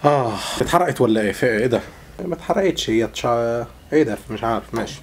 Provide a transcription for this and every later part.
اه اتحرقت ولا ايه في ايه ده ما اتحرقتش هي تشا... ايه ده مش عارف ماشي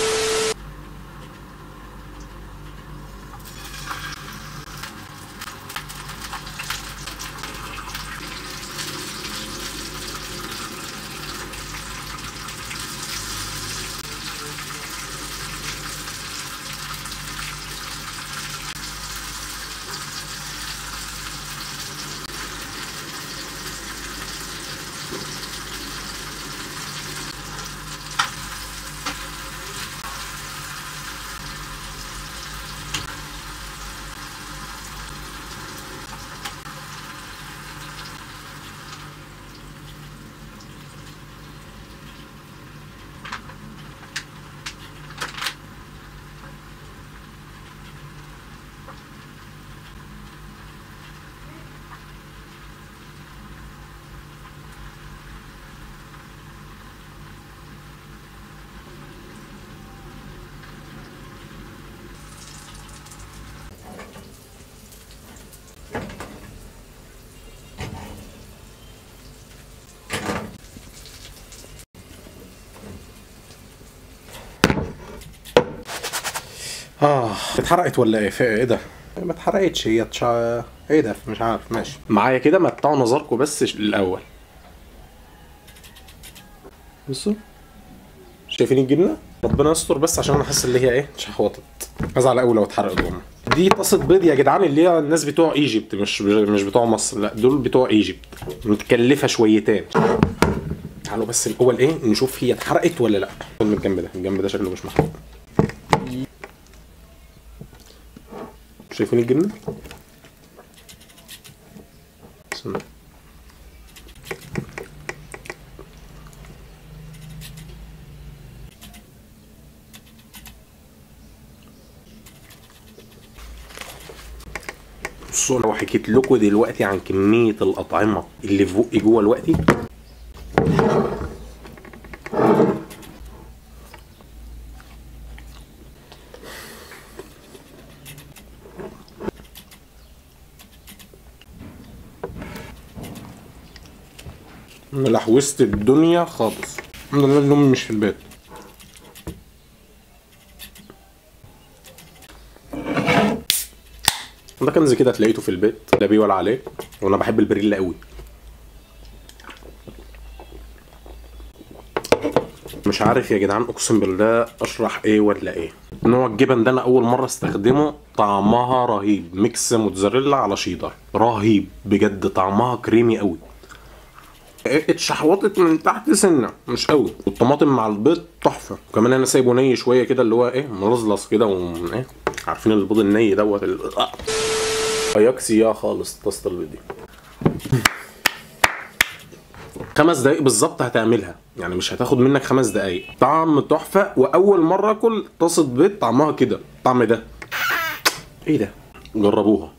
اه اتحرقت ولا ايه في ايه ده ما اتحرقتش هي تشا... ايه ده مش عارف ماشي معايا كده متعوا نظركم بس ش- الاول بصوا شايفين الجبنه ربنا يستر بس عشان انا حاسس اللي هي ايه شحوطت ازعل قوي لو اتحرقت جمله دي طاسه بيض يا جدعان اللي هي الناس بتوع ايجيبت مش مش بتوع مصر لا دول بتوع ايجيبت متكلفه شويتين تعالوا بس الاول ايه نشوف هي اتحرقت ولا لا من الجنب ده الجنب ده شكله مش محروق شايفين الجبنه بسم الله. بصوا لو حكيت لكم دلوقتي عن كمية الأطعمة اللي في بقي جوه دلوقتي ملحوست الدنيا خالص الحمد لله ان امي مش في البيت ده كنز كده تلاقيته في البيت لا بيه ولا عليه وانا بحب البريلا قوي مش عارف يا جدعان اقسم بالله اشرح ايه ولا ايه نوع الجبن ده انا اول مره استخدمه طعمها رهيب ميكس موتزاريلا على شيدر رهيب بجد طعمها كريمي قوي اتشحوطت من تحت سنه مش قوي والطماطم مع البيض تحفه وكمان انا سايبه ني شويه كده اللي هو ايه ملصلص كده و ايه عارفين البيض الني دوت ال... اياكسي يا خالص طاسه البيض دي خمس دقايق بالظبط هتعملها يعني مش هتاخد منك خمس دقايق طعم تحفه واول مره اكل طاسه بيض طعمها كده الطعم ده ايه ده جربوها